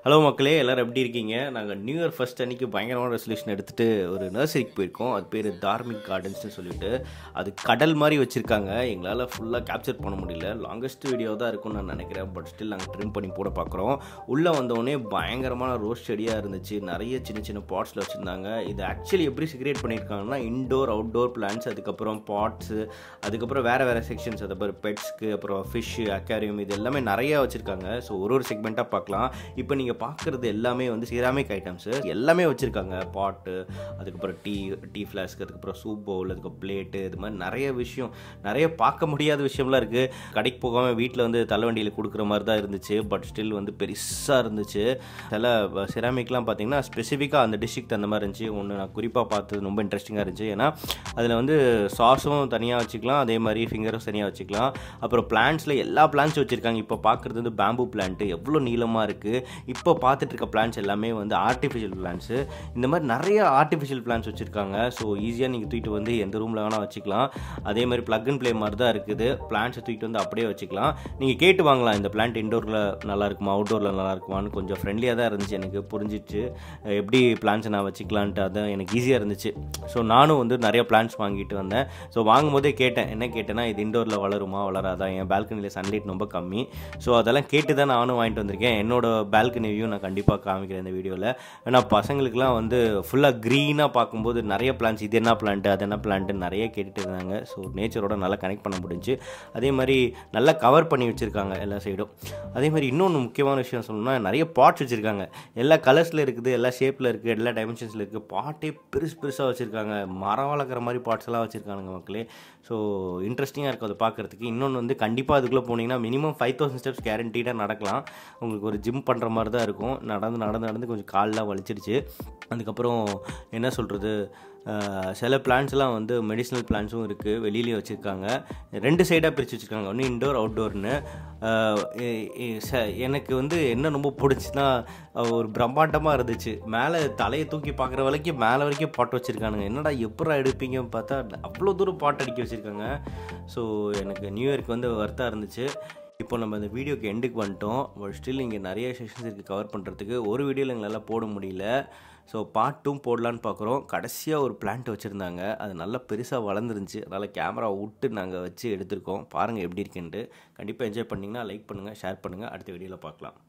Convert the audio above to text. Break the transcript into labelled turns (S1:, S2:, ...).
S1: hello மக்களே எல்லோரும் எப்படி இருக்கீங்க நாங்கள் நியூ இயர் ஃபர்ஸ்ட் அன்னைக்கு பயங்கரமான ரெசல்யூஷன் எடுத்துகிட்டு ஒரு நர்சரிக்கு போயிருக்கோம் அது பேர் தார்மிக் கார்டன்ஸ்னு சொல்லிட்டு அது கடல் மாதிரி வச்சுருக்காங்க எங்களால் ஃபுல்லாக கேப்சர் பண்ண முடியல லாங்கஸ்ட் வீடியோ தான் இருக்கும்னு நான் நினைக்கிறேன் பட் ஸ்டில் நாங்கள் ட்ரிம் பண்ணி போட பார்க்குறோம் உள்ளே வந்தோடனே பயங்கரமான ரோஸ் செடியாக இருந்துச்சு நிறைய சின்ன சின்ன பாட்ஸில் வச்சுருந்தாங்க இது ஆக்சுவலி எப்படி சிக்ரேட் பண்ணியிருக்காங்கன்னா இன்டோர் அவுட்டோர் பிளான்ஸ் அதுக்கப்புறம் பாட்ஸு அதுக்கப்புறம் வேறு வேறு செக்ஷன்ஸ் அதுக்கப்புறம் பெட்ஸ்க்கு அப்புறம் ஃபிஷ்ஷு அக்வாரியம் இது எல்லாமே நிறைய வச்சுருக்காங்க ஸோ ஒரு ஒரு செக்மெண்ட்டாக பார்க்கலாம் இப்போ நீங்கள் பார்க்குறது எல்லாமே வந்து சிராமிக் ஐட்டம்ஸு எல்லாமே வச்சுருக்காங்க பாட்டு அதுக்கப்புறம் டீ டீ ஃப்ளாஸ்க் அதுக்கப்புறம் சூப் பவுல் அதுக்கப்புறம் பிளேட்டு இது மாதிரி நிறைய விஷயம் நிறைய பார்க்க முடியாத விஷயம்லாம் இருக்குது கடைக்கு போகாமல் வீட்டில் வந்து தலைவண்டியில் கொடுக்குற மாதிரி தான் இருந்துச்சு பட் ஸ்டில் வந்து பெருசாக இருந்துச்சு சில சிராமிக்லாம் பார்த்தீங்கன்னா ஸ்பெசிஃபிக்காக அந்த டிஸ்ட்ரிக்ட் அந்த மாதிரி இருந்துச்சு ஒன்று நான் குறிப்பாக பார்த்தது ரொம்ப இன்ட்ரெஸ்டிங்காக இருந்துச்சு ஏன்னா அதில் வந்து சாஸும் தனியாக வச்சுக்கலாம் அதே மாதிரி ஃபிங்கரும் தனியாக வச்சுக்கலாம் அப்புறம் பிளான்ஸில் எல்லா பிளான்ஸும் வச்சுருக்காங்க இப்போ பார்க்குறது வந்து பேம்பு பிளான்ட்டு எவ்வளோ நீளமாக இருக்குது இப்போ பார்த்துட்டு இருக்க பிளான்ஸ் எல்லாமே வந்து ஆர்டிஃபிஷியல் பிளான்ஸு இந்த மாதிரி நிறைய ஆர்டிஃபிஷியல் பிளான்ஸ் வச்சுருக்காங்க ஸோ ஈஸியாக நீங்கள் தூக்கிட்டு வந்து எந்த ரூமில் வேணால் வச்சுக்கலாம் அதே மாதிரி ப்ளக் அண்ட் ப்ளே மாதிரி தான் இருக்குது பிளான்ஸை தூக்கிட்டு வந்து அப்படியே வச்சுக்கலாம் நீங்கள் கேட்டு வாங்கலாம் இந்த பிளான்ட் இன்டோரில் நல்லா இருக்குமா அவுட்டோரில் நல்லா இருக்குமான்னு கொஞ்சம் ஃப்ரெண்ட்லியாக தான் இருந்துச்சு எனக்கு புரிஞ்சிச்சு எப்படி பிளான்ஸை நான் வச்சுக்கலான்ட்டு அதான் எனக்கு ஈஸியாக இருந்துச்சு ஸோ நானும் வந்து நிறைய பிளான்ஸ் வாங்கிட்டு வந்தேன் ஸோ வாங்கும் போதே கேட்டேன் என்ன கேட்டேன்னா இது இண்டோரில் வளருமா வளராதா என் பால்கனியில் சன்லைட் ரொம்ப கம்மி ஸோ அதெல்லாம் கேட்டு தான் நானும் வாங்கிட்டு வந்திருக்கேன் என்னோட பால்கனி வியூ நான் கண்டிப்பாக காமிக்கிறேன் இந்த வீடியோவில் ஏன்னா பசங்களுக்குலாம் வந்து ஃபுல்லாக க்ரீனாக பார்க்கும்போது நிறைய பிளான்ஸ் இது என்ன பிளான்ட்டு அது என்ன பிளான்ட்டு நிறைய கேட்டுட்டு இருந்தாங்க ஸோ நேச்சரோட நல்லா கனெக்ட் பண்ண முடிஞ்சு அதே மாதிரி நல்லா கவர் பண்ணி வச்சுருக்காங்க எல்லா சைடும் அதே மாதிரி இன்னொன்று முக்கியமான விஷயம் சொல்லணும்னா நிறைய பாட்ஸ் வச்சுருக்காங்க எல்லா கலர்ஸில் இருக்குது எல்லா ஷேப்பில் இருக்குது எல்லா டைமென்ஷன்ஸில் இருக்குது பாட்டே பெருசு பெருசாக வச்சுருக்காங்க மரம் வளர்க்குற மாதிரி பாட்ஸ் எல்லாம் வச்சுருக்கானுங்க மக்களே ஸோ இன்ட்ரெஸ்டிங்காக இருக்கும் அதை பார்க்குறதுக்கு இன்னொன்று வந்து கண்டிப்பாக அதுக்குள்ளே போனீங்கன்னா மினிமம் ஃபைவ் தௌசண்ட் ஸ்டெப்ஸ் கேரண்டீடாக நடக்கலாம் உங்களுக்கு ஒரு ஜிம் பண்ணுற மாதிரி தான் இருக்கும் நடந்து நடந்து நடந்து கொஞ்சம் கால்லாம் வலிச்சிடுச்சு அதுக்கப்புறம் என்ன சொல்கிறது சில பிளான்ஸ்லாம் வந்து மெடிசனல் பிளான்ஸும் இருக்குது வெளியிலேயே வச்சுருக்காங்க ரெண்டு சைடாக பிரித்து வச்சுருக்காங்க ஒன்று இன்டோர் அவுட்டோர்னு எனக்கு வந்து என்ன ரொம்ப பிடிச்சின்னா ஒரு பிரம்மாண்டமாக இருந்துச்சு மேலே தலையை தூக்கி பார்க்குற வரைக்கும் மேலே வரைக்கும் பாட்டு வச்சுருக்கானுங்க என்னடா எப்படா எடுப்பீங்கன்னு பார்த்தா அவ்வளோ தூரம் பாட்டு அடிக்க வச்சுருக்காங்க ஸோ எனக்கு நியூ இயர்க்கு வந்து வருத்தம் இருந்துச்சு இப்போ நம்ம இந்த வீடியோக்கு எண்டுக்கு வந்துட்டோம் பட் ஸ்டில் இங்கே நிறைய செஷன்ஸ் இருக்குது கவர் பண்ணுறதுக்கு ஒரு வீடியோவில் எங்களால் போட முடியல ஸோ பார்ட் டூ போடலான்னு பார்க்குறோம் கடைசியாக ஒரு பிளான்ட் வச்சுருந்தாங்க அது நல்லா பெருசாக வளர்ந்துருந்துச்சு அதனால் கேமரா விட்டு நாங்கள் வச்சு எடுத்திருக்கோம் பாருங்கள் எப்படி இருக்குன்ட்டு கண்டிப்பாக என்ஜாய் பண்ணிங்கன்னா லைக் பண்ணுங்கள் ஷேர் பண்ணுங்கள் அடுத்த வீடியோவில் பார்க்கலாம்